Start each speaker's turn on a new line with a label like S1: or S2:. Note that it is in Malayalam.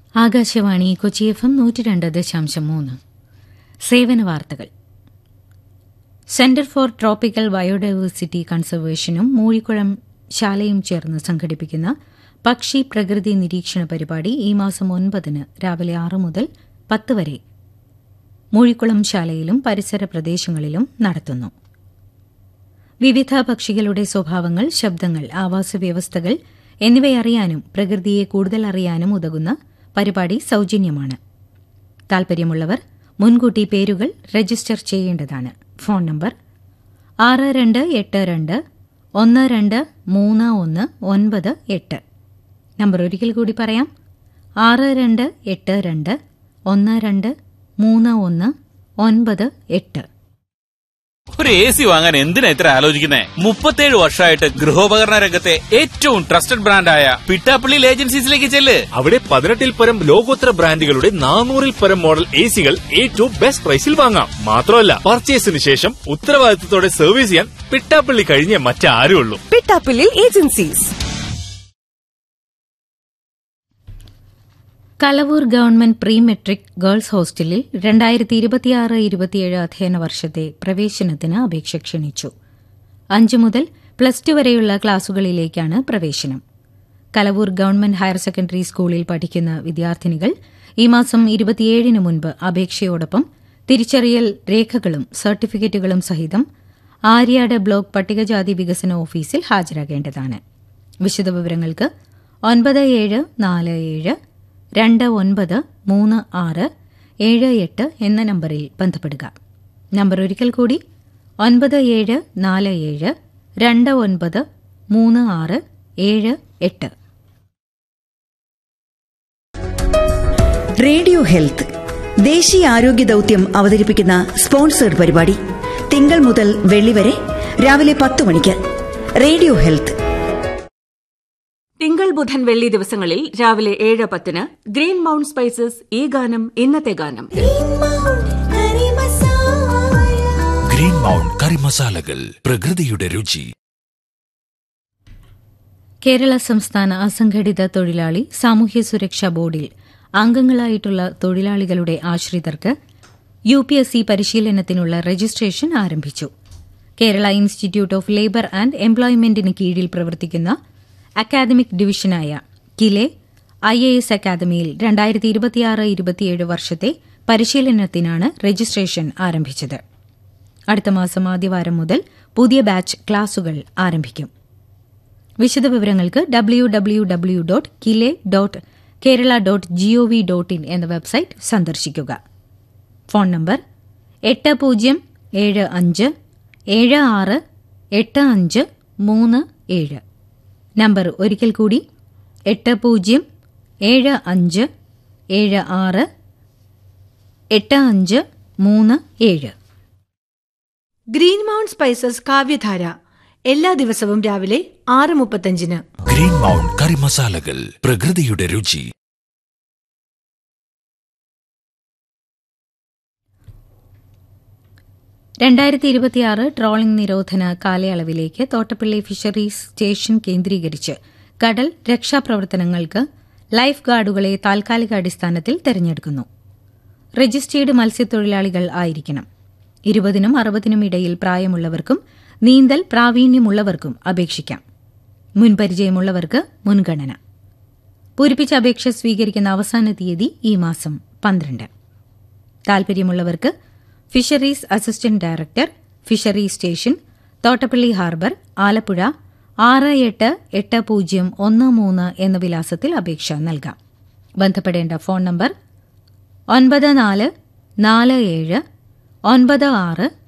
S1: ആകാശവാണി കൊച്ചി എഫ് എം നൂറ്റി രണ്ട് ദശാംശം മൂന്ന് സേവന വാർത്തകൾ സെന്റർ ഫോർ ട്രോപ്പിക്കൽ ബയോഡൈവേഴ്സിറ്റി കൺസർവേഷനും മൂഴിക്കുളം ശാലയും ചേർന്ന് സംഘടിപ്പിക്കുന്ന പക്ഷി പ്രകൃതി നിരീക്ഷണ പരിപാടി ഈ മാസം ഒൻപതിന് രാവിലെ ആറ് മുതൽ പത്ത് വരെ മൂഴിക്കുളം ശാലയിലും പരിസര പ്രദേശങ്ങളിലും നടത്തുന്നു വിവിധ പക്ഷികളുടെ സ്വഭാവങ്ങൾ ശബ്ദങ്ങൾ ആവാസ വ്യവസ്ഥകൾ എന്നിവയറിയാനും പ്രകൃതിയെ കൂടുതൽ അറിയാനും ഉതകുന്ന പരിപാടി സൌജന്യമാണ് താൽപര്യമുള്ളവർ മുൻകൂട്ടി പേരുകൾ രജിസ്റ്റർ ചെയ്യേണ്ടതാണ് ഫോൺ നമ്പർ ആറ് രണ്ട് എട്ട് രണ്ട് ഒന്ന് രണ്ട് മൂന്ന് ഒന്ന് ഒൻപത് എട്ട് നമ്പർ ഒരിക്കൽ കൂടി പറയാം ആറ് രണ്ട് എട്ട് രണ്ട് ഒന്ന് രണ്ട് മൂന്ന് ഒന്ന് ഒൻപത് എട്ട്
S2: ഒരു എ സി വാങ്ങാൻ എന്തിനാ ഇത്ര ആലോചിക്കുന്നേ മുപ്പത്തേഴ് വർഷമായിട്ട് ഗൃഹോപകരണ രംഗത്തെ ഏറ്റവും ട്രസ്റ്റഡ് ബ്രാൻഡായ പിട്ടാപ്പള്ളിയിൽ ഏജൻസീസിലേക്ക് ചെല്ല്
S3: അവിടെ പതിനെട്ടിൽ പരം ലോകോത്തര ബ്രാൻഡുകളുടെ നാനൂറിൽ പരം മോഡൽ എ സികൾ ഏറ്റവും ബെസ്റ്റ് പ്രൈസിൽ വാങ്ങാം മാത്രമല്ല പർച്ചേസിന് ശേഷം ഉത്തരവാദിത്തത്തോടെ സർവീസ് ചെയ്യാൻ പിട്ടാപ്പള്ളി കഴിഞ്ഞേ മറ്റാരും ഉള്ളൂ
S4: പിട്ടാപ്പിള്ളിൽ agencies
S1: Kalavoor government pre matric girls ഹോസ്റ്റലിൽ രണ്ടായിരത്തി ഇരുപത്തിയാറ് ഇരുപത്തിയേഴ് അധ്യയന വർഷത്തെ പ്രവേശനത്തിന് അപേക്ഷ ക്ഷണിച്ചു അഞ്ചു മുതൽ പ്ലസ് ടു വരെയുള്ള ക്ലാസുകളിലേക്കാണ് പ്രവേശനം കലവൂർ ഗവൺമെന്റ് ഹയർ സെക്കൻഡറി സ്കൂളിൽ പഠിക്കുന്ന വിദ്യാർത്ഥിനികൾ ഈ മാസം ഇരുപത്തിയേഴിന് മുൻപ് അപേക്ഷയോടൊപ്പം തിരിച്ചറിയൽ രേഖകളും സർട്ടിഫിക്കറ്റുകളും സഹിതം ആര്യാട് ബ്ലോക്ക് പട്ടികജാതി വികസന ഓഫീസിൽ ഹാജരാകേണ്ടതാണ് വിശദവിവരങ്ങൾക്ക് ഒൻപത് ഏഴ് നാല് ഏഴ് രണ്ട് ഒൻപത് മൂന്ന് ആറ് ഏഴ് എട്ട് എന്ന നമ്പറിൽ ബന്ധപ്പെടുക നമ്പർ ഒരിക്കൽ കൂടി ഒൻപത് ഏഴ് നാല് ഏഴ് രണ്ട് ഒൻപത് മൂന്ന് ആറ് ഏഴ് എട്ട്
S5: റേഡിയോ ഹെൽത്ത് ദേശീയ ആരോഗ്യ ദൌത്യം അവതരിപ്പിക്കുന്ന സ്പോൺസേഡ് പരിപാടി തിങ്കൾ മുതൽ വെള്ളി വരെ രാവിലെ പത്ത് മണിക്ക് റേഡിയോ ഹെൽത്ത്
S4: തിങ്കൾ ബുധൻ വെള്ളി ദിവസങ്ങളിൽ രാവിലെ ഏഴ് പത്തിന് ഗ്രീൻ മൗണ്ട് സ്പൈസസ് ഈ ഗാനം ഇന്നത്തെ ഗാനം
S6: ഗ്രീൻ മൗണ്ട് കറി മസാലകൾ പ്രകൃതിയുടെ രുചി
S1: കേരള സംസ്ഥാന അസംഘടിത തൊഴിലാളി സാമൂഹ്യ സുരക്ഷാ ബോർഡിൽ അംഗങ്ങളായിട്ടുള്ള തൊഴിലാളികളുടെ ആശ്രിതർക്ക് യു പി എസ് സി പരിശീലനത്തിനുള്ള രജിസ്ട്രേഷൻ ആരംഭിച്ചു Kerala institute of labour and എംപ്ലോയ്മെന്റിന് കീഴിൽ പ്രവർത്തിക്കുന്ന അക്കാദമിക് ഡിവിഷനായ കിലെ ഐ എ എസ് അക്കാദമിയിൽ രണ്ടായിരത്തി ഇരുപത്തിയാറ് ഇരുപത്തിയേഴ് വർഷത്തെ പരിശീലനത്തിനാണ് രജിസ്ട്രേഷൻ ആരംഭിച്ചത് അടുത്ത മാസം ആദ്യവാരം മുതൽ പുതിയ ബാച്ച് ക്ലാസുകൾ ആരംഭിക്കും വിശദവിവരങ്ങൾക്ക് W W W dot KILE dot Kerala dot G O V dot in എന്ന വെബ്സൈറ്റ് സന്ദർശിക്കുക ഫോൺ നമ്പർ എട്ട് പൂജ്യം ഏഴ് അഞ്ച് ഏഴ് ആറ് എട്ട് അഞ്ച് മൂന്ന് ഏഴ് നമ്പർ ഒരിക്കൽ കൂടി എട്ട് പൂജ്യം ഏഴ് അഞ്ച് ഏഴ് ആറ് എട്ട് അഞ്ച് മൂന്ന് ഏഴ്
S7: ഗ്രീൻ മൗണ്ട് സ്പൈസസ് കാവ്യധാര എല്ലാ ദിവസവും രാവിലെ ആറ് മുപ്പത്തഞ്ചിന്
S6: ഗ്രീൻ മൗണ്ട് കറി മസാലകൾ പ്രകൃതിയുടെ രുചി
S1: രണ്ടായിരത്തി ഇരുപത്തിയാറ് ട്രോളിംഗ് നിരോധന കാലയളവിലേക്ക് തോട്ടപ്പള്ളി ഫിഷറീസ് സ്റ്റേഷൻ കേന്ദ്രീകരിച്ച് കടൽ രക്ഷാപ്രവർത്തനങ്ങൾക്ക് ലൈഫ് ഗാർഡുകളെ താൽക്കാലിക അടിസ്ഥാനത്തിൽ തെരഞ്ഞെടുക്കുന്നു രജിസ്റ്റേർഡ് മത്സ്യത്തൊഴിലാളികൾ ആയിരിക്കണം ഇരുപതിനും അറുപതിനും ഇടയിൽ പ്രായമുള്ളവർക്കും നീന്തൽ പ്രാവീണ്യമുള്ളവർക്കും അപേക്ഷിക്കാം മുൻപരിചയമുള്ളവർക്ക് മുൻഗണന പൂരിപ്പിച്ച അപേക്ഷ സ്വീകരിക്കുന്ന അവസാന തീയതി ഈ മാസം പന്ത്രണ്ട് താൽപര്യമുള്ളവർക്ക് fisheries assistant director fisheries station Thottappally harbour Alappuzha ആറ് എട്ട് എട്ട് പൂജ്യം ഒന്ന് മൂന്ന് എന്ന വിലാസത്തിൽ അപേക്ഷ നൽകാം ബന്ധപ്പെടേണ്ട ഫോൺ നമ്പർ ഒൻപത് നാല് നാല് ഏഴ് ഒൻപത് ആറ്